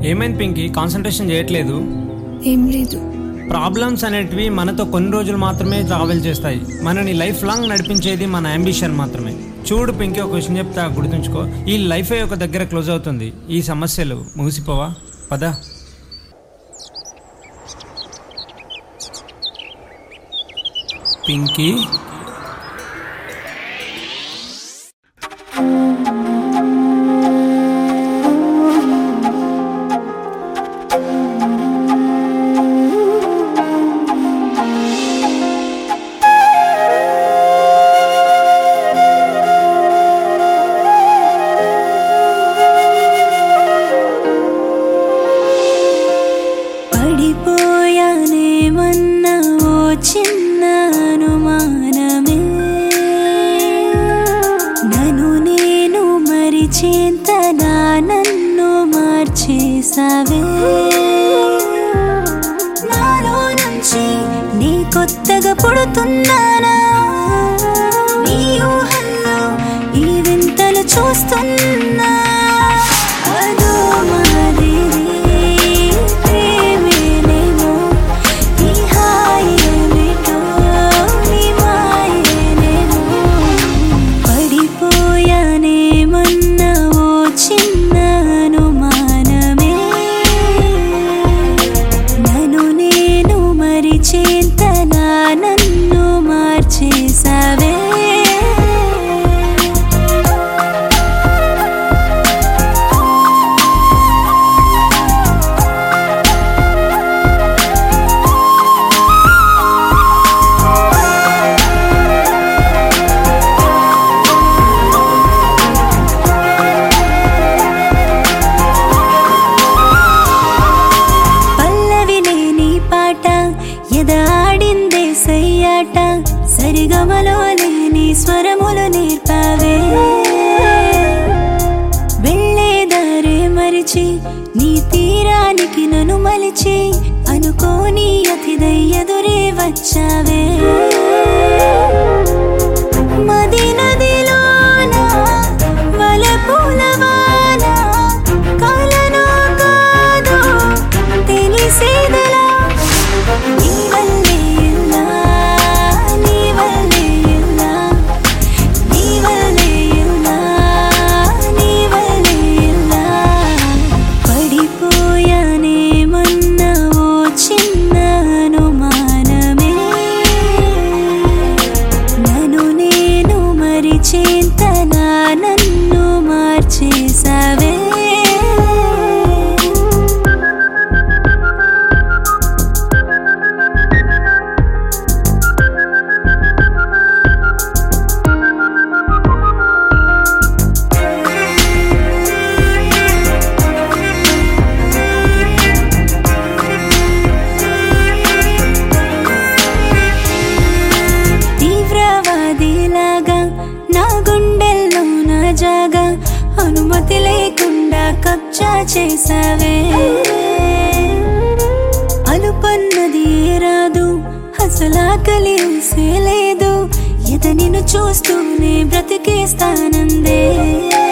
ఏమైంది పింకి కాన్సన్ట్రేషన్ చేయట్లేదు ఏం లేదు ప్రాబ్లమ్స్ అనేటివి మనతో కొన్ని రోజులు మాత్రమే ట్రావెల్ చేస్తాయి మనని లైఫ్ లాంగ్ నడిపించేది మన అంబిషన్ మాత్రమే చూడు పింకి ఒక విషయం చెప్తా గుర్తుంచుకో ఈ లైఫ్ ఒక దగ్గర క్లోజ్ అవుతుంది ఈ సమస్యలు ముగిసిపోవా పదా పింకీ పడిపోయానేమన్నా ఓ చిన్న అనుమానమే నన్ను నేను మరిచేంత నా నన్ను మార్చేసావే నాలో నుంచి నీ కొత్తగా పుడుతున్నానా నీ ఊహల్లో ఈ వింతలు చూస్తున్నా అదో మాదిరి ప్రేమేనేమో ఈ హాయేమిటో నీ మాయేనేమో పడిపోయానేమన్నా ఓ చిన్న అనుమానమే నన్ను నేను మరిచేంత నా నన్ను మార్చేసావే పల్లవి లేని పాట ఎదాడిందే సయ్యాట సరిగమలో లేని స్వరములు నేర్పావే వెళ్ళేదారే మరిచి నీ తీరానికి నన్ను మలిచి అనుకోని అతిథై ఎదురే వచ్చావే మది నదిలోన వలపుల వాన కాలనో కాదో తెలిసేదెలా నీ వల్లే ఇలా, నీ వల్లే ఇలా, నీ వల్లే ఇలా, నీ వల్లే ఇలా. పడిపోయానేమన్నా ఓ చిన్న అనుమానమే నన్ను నేను మరిచేంత నా నన్ను మార్చేసావే తీవ్రవాదిలాగా నా గుండెల్లో నా జాగా అనుమతి లేకుండా కబ్జా చేసావే అనుపన్నది ఏ రాదు అసలాకలి ఊసే లేదు ఎద నిన్ను చూస్తూనే బ్రతికేస్తానందే